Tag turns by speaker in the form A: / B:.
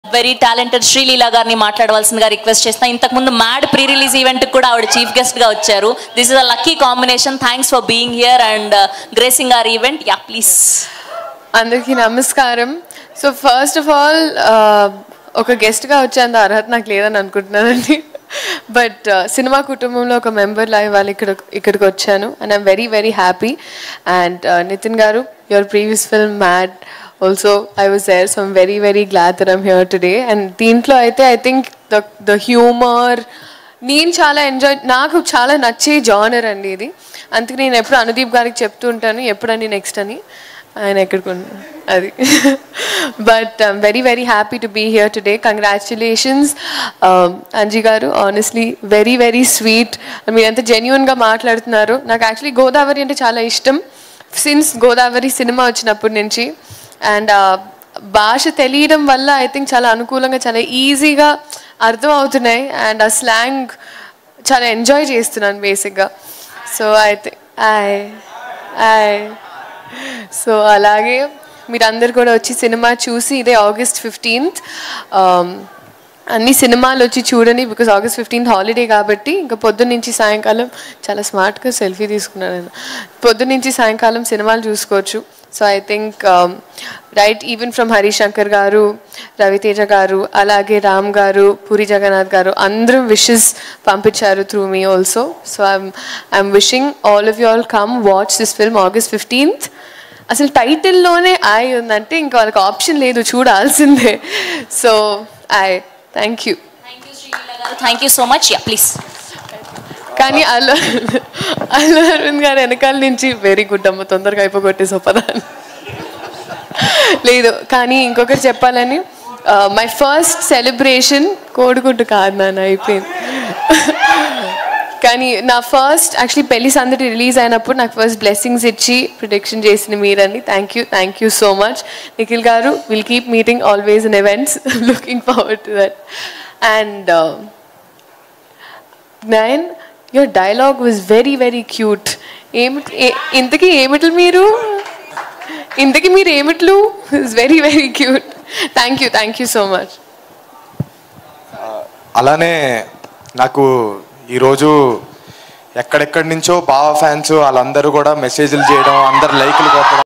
A: very talented Sreeleela గారిని మాట్లాడవలసిందిగా request చేస్తున్నా ఇంతకు ముందు మ్యాడ్ ప్రీ రిలీజ్ ఈవెంట్ కూడా ఆవిడ చీఫ్ గెస్ట్ గా వచ్చారు this is a lucky combination thanks for being here and gracing our event yeah please
B: అందరికీ నమస్కారం సో ఫస్ట్ ఆఫ్ ఆల్ ఒక గెస్ట్గా వచ్చేంత అర్హత నాకు లేదని అనుకుంటున్నానండి బట్ సినిమా కుటుంబంలో ఒక మెంబర్ లా ఇవాళ ఇక్కడ ఇక్కడికి వచ్చాను and I'm very very happy and Nithin garu your previous film mad also I was there so I'm very very glad that I'm here today and దీంట్లో అయితే I think the the humour నేను చాలా ఎంజాయ్ నాకు చాలా నచ్చే జానర్ అండి ఇది అందుకే నేను ఎప్పుడు అనుదీప్ గారికి చెప్తూ ఉంటాను ఎప్పుడండి నెక్స్ట్ అని ఆయన ఎక్కడికి ఉన్న- అది but I'm very very happy to be here today congratulations Anji garu honestly very very sweet మీరు ఎంత జెన్యున్గా మాట్లాడుతున్నారు నాకు యాక్చువల్లీ గోదావరి అంటే చాలా ఇష్టం సిన్స్ గోదావరి సినిమా వచ్చినప్పటి నుంచి అండ్ భాష తెలియడం వల్ల ఐ థింక్ చాలా అనుకూలంగా చాలా ఈజీగా అర్థం అవుతున్నాయి అండ్ ఆ స్లాంగ్ చాలా ఎంజాయ్ చేస్తున్నాను బేసిక్గా సో అయితే ఐ ఐ సో అలాగే మీరందరు కూడా వచ్చి సినిమా చూసి ఇదే ఆగస్ట్ ఫిఫ్టీన్త్ అన్ని సినిమాలు వచ్చి చూడండి బికాస్ ఆగస్ట్ ఫిఫ్టీన్త్ హాలిడే కాబట్టి ఇంకా పొద్దున్న నుంచి సాయంకాలం చాలా స్మార్ట్గా సెల్ఫీ తీసుకున్నాను నేను పొద్దున్న నుంచి సాయంకాలం సినిమాలు చూసుకోవచ్చు so I think right even from Harishankar garu Ravi Teja గారు అలాగే రామ్ గారు పూరి జగన్నాథ్ గారు అందరం విషెస్ పంపించారు త్రూ మీ also so I'm I'm wishing all of you all come watch this film August fifteenth అసలు టైటిల్లోనే ఐ ఉందంటే ఇంకా వాళ్ళకి ఆప్షన్ లేదు చూడాల్సిందే so I thank you
A: thank you so much yeah please
B: కానీ అల్లు అల్లు అరవింద్ గారు వెనకాల నుంచి వెరీ గుడ్ అమ్మ తొందరగా అయిపోగొట్టేసి పదాన్ని లేదు కానీ ఇంకొకటి చెప్పాలని మై ఫస్ట్ సెలబ్రేషన్ కోడిగుడ్డు కాదు నాన్న అయిపోయింది కానీ నా ఫస్ట్ యాక్చువల్లీ పెళ్లి సందడి రిలీజ్ అయినప్పుడు నాకు ఫస్ట్ బ్లెస్సింగ్స్ ఇచ్చి ప్రొటెక్షన్ చేసిన మీరని thank you thank you so much Nikhil garu will keep meeting always in events looking forward to that and nine your dialogue was very very cute ఏమిటి ఏ- ఇంతకీ ఏమిట్లు మీరు ఇంతకీ మీరు ఏమిట్లు is very very cute thank you thank you so much
C: అలానే నాకు ఈరోజు ఎక్కడెక్కడి నుంచో బావ ఫ్యాన్స్ వాళ్ళందరూ కూడా మెసేజ్లు చేయడం అందరు లైకులు కొట్టడం